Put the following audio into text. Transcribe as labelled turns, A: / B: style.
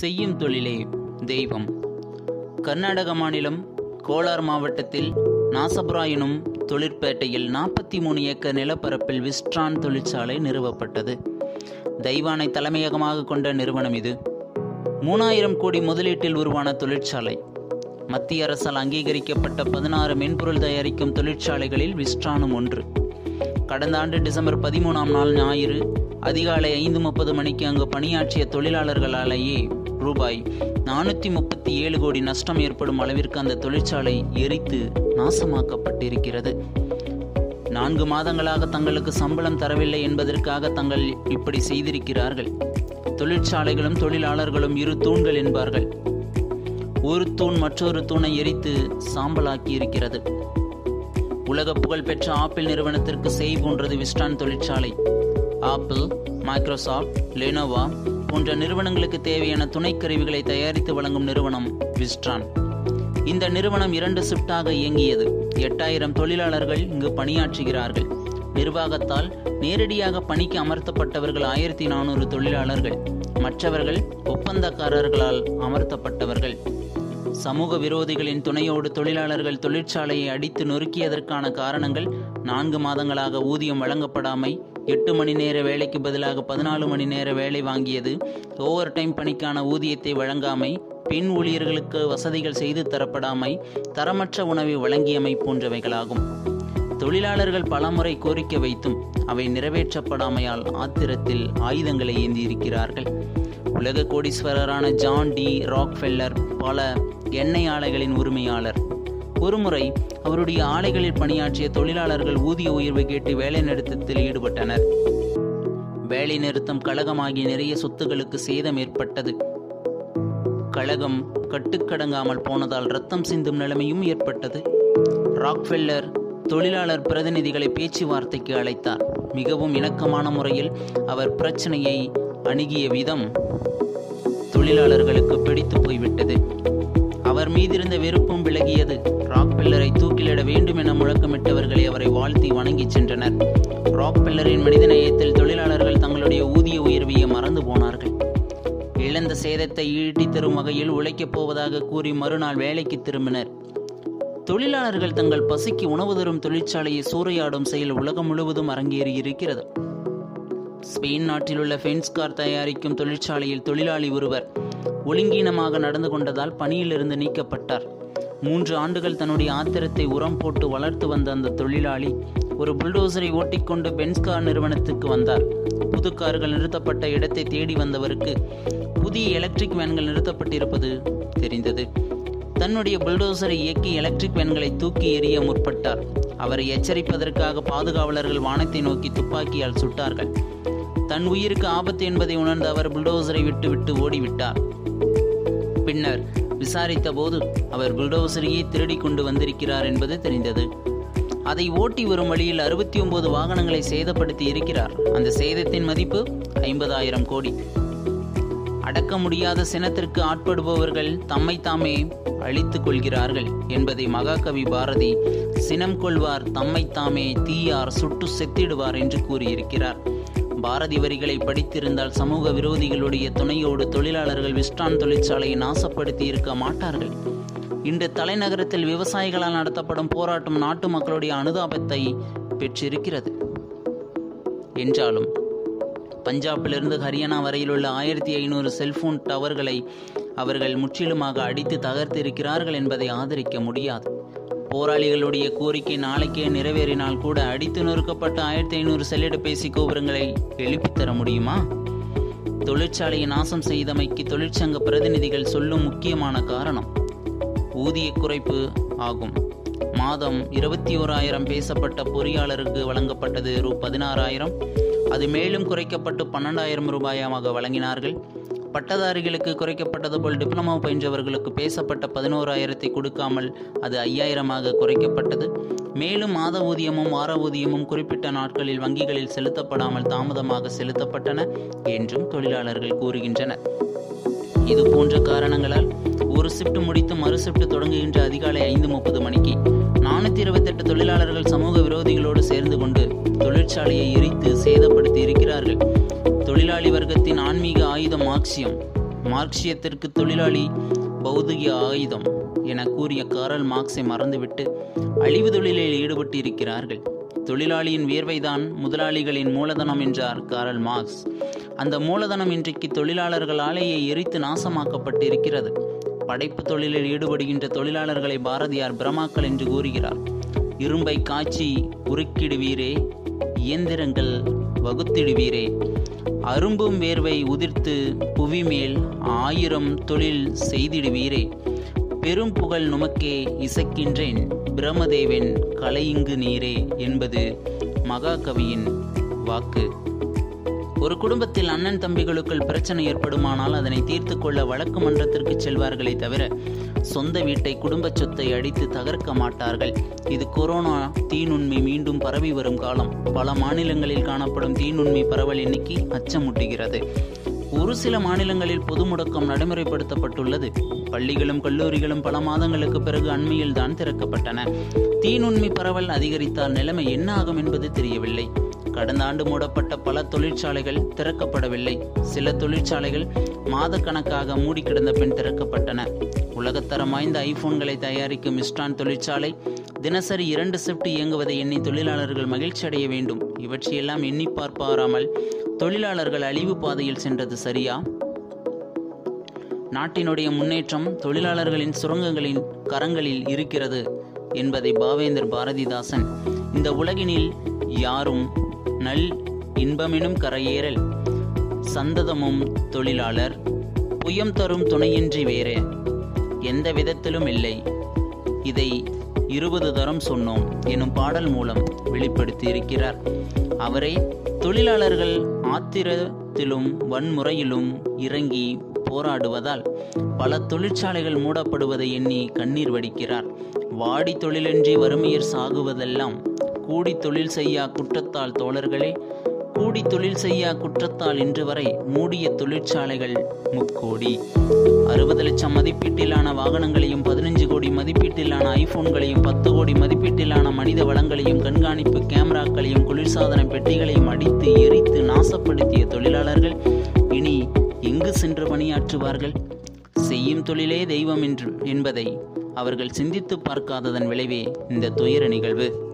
A: செய்யும் தொழிலே தெய்வம் கர்நாடக மாநிலம் கோலார் மாவட்டத்தில் நாசபுரா எனும் தொழிற்பேட்டையில் நாற்பத்தி மூணு ஏக்கர் நிலப்பரப்பில் விஸ்ட்ரான் தொழிற்சாலை நிறுவப்பட்டது தெய்வானை தலைமையகமாக கொண்ட நிறுவனம் இது மூணாயிரம் கோடி முதலீட்டில் உருவான தொழிற்சாலை மத்திய அரசால் அங்கீகரிக்கப்பட்ட பதினாறு மென்பொருள் தயாரிக்கும் தொழிற்சாலைகளில் விஸ்ட்ரானும் ஒன்று கடந்த ஆண்டு டிசம்பர் பதிமூணாம் நாள் ஞாயிறு அதிகாலை ஐந்து முப்பது மணிக்கு அங்கு பணியாற்றிய தொழிலாளர்களாலேயே ரூபாய் நானூற்றி முப்பத்தி ஏழு கோடி நஷ்டம் ஏற்படும் அளவிற்கு அந்த தொழிற்சாலை எரித்து நாசமாக்கப்பட்டிருக்கிறது நான்கு மாதங்களாக தங்களுக்கு சம்பளம் தரவில்லை என்பதற்காக தங்கள் இப்படி செய்திருக்கிறார்கள் தொழிற்சாலைகளும் தொழிலாளர்களும் இரு தூண்கள் என்பார்கள் ஒரு தூண் மற்றொரு தூணை எரித்து சாம்பலாக்கி இருக்கிறது உலக புகழ்பெற்ற ஆப்பிள் நிறுவனத்திற்கு செய் போன்றது விஸ்டான் தொழிற்சாலை ஆப்பிள் மைக்ரோசாஃப்ட் லெனோவா போன்ற நிறுவனங்களுக்கு தேவையான துணைக்கருவிகளை தயாரித்து வழங்கும் நிறுவனம் விஸ்ட்ரான் இந்த நிறுவனம் இரண்டு ஷிஃப்டாக இயங்கியது எட்டாயிரம் தொழிலாளர்கள் இங்கு பணியாற்றுகிறார்கள் நிர்வாகத்தால் நேரடியாக பணிக்கு அமர்த்தப்பட்டவர்கள் ஆயிரத்தி நானூறு தொழிலாளர்கள் மற்றவர்கள் ஒப்பந்தக்காரர்களால் அமர்த்தப்பட்டவர்கள் சமூக விரோதிகளின் துணையோடு தொழிலாளர்கள் தொழிற்சாலையை அடித்து நொறுக்கியதற்கான காரணங்கள் நான்கு மாதங்களாக ஊதியம் வழங்கப்படாமை எட்டு மணி நேர வேலைக்கு பதிலாக பதினாலு மணி நேர வேலை வாங்கியது ஓவர் டைம் பணிக்கான ஊதியத்தை வழங்காமை பெண் ஊழியர்களுக்கு வசதிகள் செய்து தரப்படாமை தரமற்ற உணவை வழங்கியமை போன்றவைகளாகும் தொழிலாளர்கள் பலமுறை கோரிக்கை வைத்தும் அவை நிறைவேற்றப்படாமையால் ஆத்திரத்தில் ஆயுதங்களை ஏந்தியிருக்கிறார்கள் உலக கோடீஸ்வரரான ஜான் டி ராக்ஃபெல்லர் பல எண்ணெய் ஆலைகளின் உரிமையாளர் ஒருமுறை அவருடைய ஆலைகளில் பணியாற்றிய தொழிலாளர்கள் ஊதிய உயர்வு கேட்டு வேலை நிறுத்தத்தில் ஈடுபட்டனர் வேலை நிறுத்தம் கழகமாகிய நிறைய சொத்துகளுக்கு சேதம் ஏற்பட்டது கழகம் கட்டுக்கடங்காமல் போனதால் ரத்தம் சிந்தும் நிலைமையும் ஏற்பட்டது ராக்ஃபெல்லர் தொழிலாளர் பிரதிநிதிகளை பேச்சுவார்த்தைக்கு அழைத்தார் மிகவும் இணக்கமான முறையில் அவர் பிரச்சனையை அணுகிய விதம் தொழிலாளர்களுக்கு பிடித்து போய்விட்டது அவர் மீதிருந்த வெறுப்பும் விலகியது ராக்பெல்லரை தூக்கிலிட வேண்டும் என முழக்கமிட்டவர்களை அவரை வாழ்த்தி வணங்கிச் சென்றனர் ராக்பெல்லரின் மனிதநேயத்தில் தொழிலாளர்கள் தங்களுடைய ஊதிய உயர்வையை மறந்து போனார்கள் இழந்த சேதத்தை ஈட்டி தரும் வகையில் உழைக்கப் போவதாக கூறி மறுநாள் வேலைக்கு திரும்பினர் தொழிலாளர்கள் தங்கள் பசிக்கு உணவு தரும் தொழிற்சாலையை சூறையாடும் செயல் உலகம் முழுவதும் அரங்கேறி இருக்கிறது ஸ்பெயின் நாட்டிலுள்ள ஃபென்ஸ்கார் தயாரிக்கும் தொழிற்சாலையில் தொழிலாளி ஒருவர் ஒழுங்கீனமாக நடந்து கொண்டதால் பணியிலிருந்து நீக்கப்பட்டார் மூன்று ஆண்டுகள் தன்னுடைய ஆத்திரத்தை உரம் போட்டு வளர்த்து வந்த அந்த தொழிலாளி ஒரு புல்டோசரை ஓட்டிக்கொண்டு பென்ஸ்கார் நிறுவனத்துக்கு வந்தார் புது கார்கள் நிறுத்தப்பட்ட இடத்தை தேடி வந்தவருக்கு புதிய எலக்ட்ரிக் வேன்கள் நிறுத்தப்பட்டிருப்பது தெரிந்தது தன்னுடைய புல்டோசரை இயக்கி எலக்ட்ரிக் வேன்களை தூக்கி எறிய முற்பட்டார் அவரை எச்சரிப்பதற்காக பாதுகாவலர்கள் வானத்தை நோக்கி துப்பாக்கியால் சுட்டார்கள் தன் உயிருக்கு ஆபத்து என்பதை உணர்ந்த அவர் புல்டோசரை விட்டுவிட்டு ஓடிவிட்டார் பின்னர் விசாரித்த போது அவர் புல்டோசரையே திருடி கொண்டு வந்திருக்கிறார் என்பது தெரிந்தது அதை ஓட்டி வரும் வழியில் அறுபத்தி ஒன்பது வாகனங்களை சேதப்படுத்தி இருக்கிறார் அந்த சேதத்தின் மதிப்பு ஐம்பதாயிரம் கோடி அடக்க முடியாத சினத்திற்கு ஆட்படுபவர்கள் தம்மை தாமே அழித்துக் கொள்கிறார்கள் என்பதை மகாகவி பாரதி சினம் கொள்வார் தம்மை தாமே தீயார் சுட்டு செத்திடுவார் என்று கூறியிருக்கிறார் பாரதி வரிகளை படித்திருந்தால் சமூக விரோதிகளுடைய துணையோடு தொழிலாளர்கள் விஸ்டான் தொழிற்சாலையை நாசப்படுத்தி இருக்க மாட்டார்கள் இன்று தலைநகரத்தில் விவசாயிகளால் நடத்தப்படும் போராட்டம் நாட்டு மக்களுடைய அனுதாபத்தை பெற்றிருக்கிறது என்றாலும் பஞ்சாபிலிருந்து ஹரியானா வரையிலுள்ள ஆயிரத்தி ஐநூறு செல்போன் டவர்களை அவர்கள் முற்றிலுமாக அடித்து தகர்த்திருக்கிறார்கள் என்பதை ஆதரிக்க முடியாது போராளிகளுடைய கோரிக்கை நாளைக்கே நிறைவேறினால் கூட அடித்து நொறுக்கப்பட்ட ஆயிரத்தி ஐநூறு செல்லிடப்பேசி கோபுரங்களை எழுப்பித் தர முடியுமா தொழிற்சாலையை நாசம் செய்தமைக்கு தொழிற்சங்க பிரதிநிதிகள் சொல்லும் முக்கியமான காரணம் ஊதிய குறைப்பு ஆகும் மாதம் இருபத்தி ஓராயிரம் பேசப்பட்ட பொறியாளருக்கு வழங்கப்பட்டது ரூ பதினாறாயிரம் அது மேலும் குறைக்கப்பட்டு பன்னெண்டாயிரம் ரூபாயமாக வழங்கினார்கள் பட்டதாரிகளுக்கு குறைக்கப்பட்டது போல் டிப்ளமோ பயின்றவர்களுக்கு பேசப்பட்ட பதினோராயிரத்தை கொடுக்காமல் அது ஐயாயிரமாக குறைக்கப்பட்டது மேலும் மாத ஊதியமும் வார ஊதியமும் குறிப்பிட்ட நாட்களில் வங்கிகளில் செலுத்தப்படாமல் தாமதமாக செலுத்தப்பட்டன என்றும் தொழிலாளர்கள் கூறுகின்றனர் இது போன்ற காரணங்களால் ஒரு ஷிஃப்ட் முடித்து மறு ஷிஃப்ட் தொடங்குகின்ற அதிகாலை ஐந்து முப்பது மணிக்கு நானூற்றி இருபத்தெட்டு தொழிலாளர்கள் சமூக விரோதிகளோடு சேர்ந்து கொண்டு தொழிற்சாலையை எரித்து சேதப்படுத்தி இருக்கிறார்கள் தொழிலாளி வர்க்கத்தின் ஆன்மீக ஆயுதம் மார்க்சியம் மார்க்சியத்திற்கு தொழிலாளி பௌதிக ஆயுதம் என கூறிய காரல் மார்க்ஸை மறந்துவிட்டு அழிவு தொழிலில் ஈடுபட்டு இருக்கிறார்கள் தொழிலாளியின் வியர்வைதான் முதலாளிகளின் மூலதனம் என்றார் காரல் மார்க்ஸ் அந்த மூலதனம் இன்றைக்கு தொழிலாளர்களாலேயே எரித்து நாசமாக்கப்பட்டு இருக்கிறது படைப்பு தொழிலில் ஈடுபடுகின்ற தொழிலாளர்களை பாரதியார் பிரமாக்கள் என்று கூறுகிறார் இரும்பை காய்ச்சி உருக்கிடுவீரே இயந்திரங்கள் வகுத்திடுவீரே அரும்பும் வேர்வை உதிர்த்து புவிமேல் ஆயிரம் தொழில் செய்திடுவீரே பெரும் புகழ் நுமக்கே இசைக்கின்றேன் பிரமதேவன் கலையிங்கு நீரே என்பது மகாகவியின் வாக்கு ஒரு குடும்பத்தில் அண்ணன் தம்பிகளுக்குள் பிரச்சனை ஏற்படுமானால் அதனை தீர்த்து கொள்ள வழக்கு மன்றத்திற்கு செல்வார்களே தவிர சொந்த வீட்டை குடும்ப சொத்தை அடித்து தகர்க்க மாட்டார்கள் இது கொரோனா தீநுண்மை மீண்டும் பரவி வரும் காலம் பல மாநிலங்களில் காணப்படும் தீநுண்மை பரவல் எண்ணிக்கை அச்சமூட்டுகிறது ஒரு சில மாநிலங்களில் பொது முடக்கம் நடைமுறைப்படுத்தப்பட்டுள்ளது பள்ளிகளும் கல்லூரிகளும் பல மாதங்களுக்கு பிறகு அண்மையில் தான் திறக்கப்பட்டன தீநுண்மை பரவல் அதிகரித்தால் நிலைமை என்ன ஆகும் என்பது தெரியவில்லை கடந்த ஆண்டு மூடப்பட்ட பல தொழிற்சாலைகள் திறக்கப்படவில்லை சில தொழிற்சாலைகள் மாதக்கணக்காக மூடி கிடந்த பின் திறக்கப்பட்டன உலகத்தரம் வாய்ந்த ஐபோன்களை தயாரிக்கும் இஸ்டான் தொழிற்சாலை தினசரி இரண்டு ஷிப்ட் இயங்குவதை எண்ணி தொழிலாளர்கள் மகிழ்ச்சி அடைய வேண்டும் இவற்றையெல்லாம் எண்ணி பார்ப்பாராமல் தொழிலாளர்கள் அழிவு பாதையில் சென்றது சரியா நாட்டினுடைய முன்னேற்றம் தொழிலாளர்களின் சுரங்கங்களின் கரங்களில் இருக்கிறது என்பதை பாவேந்தர் பாரதிதாசன் இந்த உலகினில் யாரும் நல் இன்பமெனும் கரையேறல் சந்ததமும் தொழிலாளர் புயம் தரும் துணையின்றி வேறு எந்த விதத்திலும் இல்லை இதை இருபது தரம் சொன்னோம் எனும் பாடல் மூலம் வெளிப்படுத்தி இருக்கிறார் அவரை தொழிலாளர்கள் ஆத்திரத்திலும் வன்முறையிலும் இறங்கி போராடுவதால் பல தொழிற்சாலைகள் மூடப்படுவதை எண்ணி கண்ணீர் வடிக்கிறார் வாடி தொழிலின்றி வறுமையர் சாகுவதெல்லாம் கூடி தொழில் செய்யா குற்றத்தால் தோழர்களே கூடி தொழில் செய்யா குற்றத்தால் இன்று வரை மூடிய தொழிற்சாலைகள் முக்கோடி அறுபது லட்சம் மதிப்பீட்டிலான வாகனங்களையும் பதினஞ்சு கோடி மதிப்பீட்டிலான ஐபோன்களையும் பத்து கோடி மதிப்பீட்டிலான மனித வளங்களையும் கண்காணிப்பு கேமராக்களையும் குளிர்சாதன பெட்டிகளையும் அடித்து எரித்து நாசப்படுத்திய தொழிலாளர்கள் இனி எங்கு சென்று பணியாற்றுவார்கள் செய்யும் தொழிலே தெய்வம் என்று என்பதை அவர்கள் சிந்தித்து பார்க்காததன் விளைவே இந்த துயர நிகழ்வு